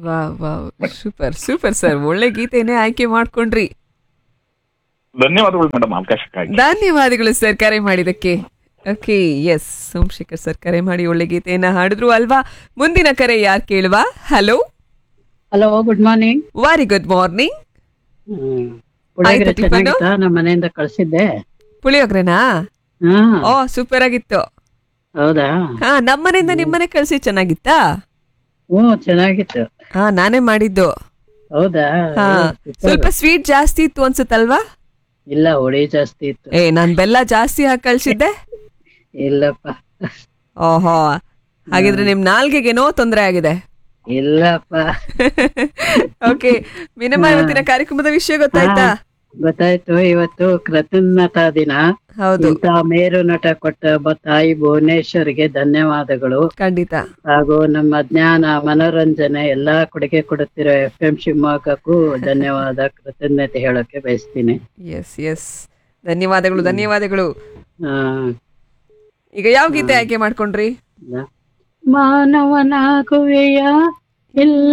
ವಾ ವಾ super super sir ಒಳ್ಳೆ ಗೀತೆನೇ ಆಯ್ಕೆ ಮಾಡ್ಕೊಂಡ್ರಿ ಧನ್ಯವಾದಗಳು ಮೇಡಮ್ ಅವಕಾಶಕ್ಕಾಗಿ ಧನ್ಯವಾದಗಳು ಸರ್ ಕರೆ ಮಾಡಿದಕ್ಕೆ ಓಕೆ ಎಸ್ ಸೋಮಶೇಖರ್ ಸರ್ ಕರೆ ಮಾಡಿ ಒಳ್ಳೆ ಗೀತೆಯನ್ನ ಹಾಡಿದ್ರು ಅಲ್ವಾ ಮುಂದಿನ ಕರೆ ಯಾರು ಕೇಳುವ hello hello good morning very good morning puliyogare ಆಯ್ತಾ ಟಿಫನ್ನು? ಚೆನ್ನಾಗಿತ್ತಾ ನಮ್ಮ ಮನೆಯಿಂದ ಕಳ್ಸಿದ್ದೆ ಪುಳಿಯೋಗ್ರೆನಾ ಹಾ ಓ ಸೂಪರ್ ಆಗಿತ್ತು ಹೌದಾ ಹಾ ನಮ್ಮನೆಯಿಂದ ನಿಮ್ಮನೆ ಕಳ್ಸಿ ಚೆನ್ನಾಗಿತ್ತಾ ಹ್ಞೂ ಚೆನ್ನಾಗಿತ್ತು ಹಾ ನಾನೇ ಮಾಡಿದ್ದು ಹೌದಾ ಹಾ ಏ, super. ಸ್ವಲ್ಪ ಸ್ವೀಟ್ ಜಾಸ್ತಿ ಇತ್ತು ಅನ್ಸುತ್ತಲ್ವಾ ಇಲ್ಲ ಹುಳಿ ಜಾಸ್ತಿ ಇತ್ತು ಏ ನಾನ್ ಬೆಲ್ಲ ಜಾಸ್ತಿ ಹಾಕಿ ಕಳ್ಸಿದ್ದೆ ಇಲ್ಲಪ್ಪ ಓಹೋ ಹಾಗಿದ್ರೆ ನಿಮ್ ನಾಲ್ಗೆಗೇನೋ ತೊಂದರೆ ಆಗಿದೆ ಇಲ್ಲಪ್ಪ ಓಕೆ ಮಿನಿಮ ಇವತ್ತಿನ ಕಾರ್ಯಕ್ರಮದ ವಿಷಯ ಗೊತ್ತಾಯ್ತಾ ಗೊತ್ತಾಯ್ತು ಇವತ್ತು ಕೃತಜ್ಞತಾ ದಿನ ಹೌದು ಇಂಥ ಮೇರು ನಟ ಕೊಟ್ಟ ಒಬ್ಬ ತಾಯಿ ಭುವನೇಶ್ವರಿಗೆ ಧನ್ಯವಾದಗಳು ಖಂಡಿತ ಹಾಗೂ ನಮ್ಮ ಜ್ಞಾನ ಮನೋರಂಜನೆ ಎಲ್ಲಾ ಕೊಡುಗೆ ಕೊಡುತ್ತಿರೋ ಎಫ್ ಎಂ ಶಿವಮೊಗ್ಗಕ್ಕೂ ಧನ್ಯವಾದ ಕೃತಜ್ಞತೆ ಹೇಳೋಕೆ ಬಯಸ್ತೀನಿ ಎಸ್ ಎಸ್ ಧನ್ಯವಾದಗಳು ಧನ್ಯವಾದಗಳು ಆ, ಈಗ ಯಾವ ಗೀತೆ ಆಯ್ಕೆ ಮಾಡ್ಕೊಂಡ್ರಿ ಮಾನವನಾಗುವೆಯ ಇಲ್ಲ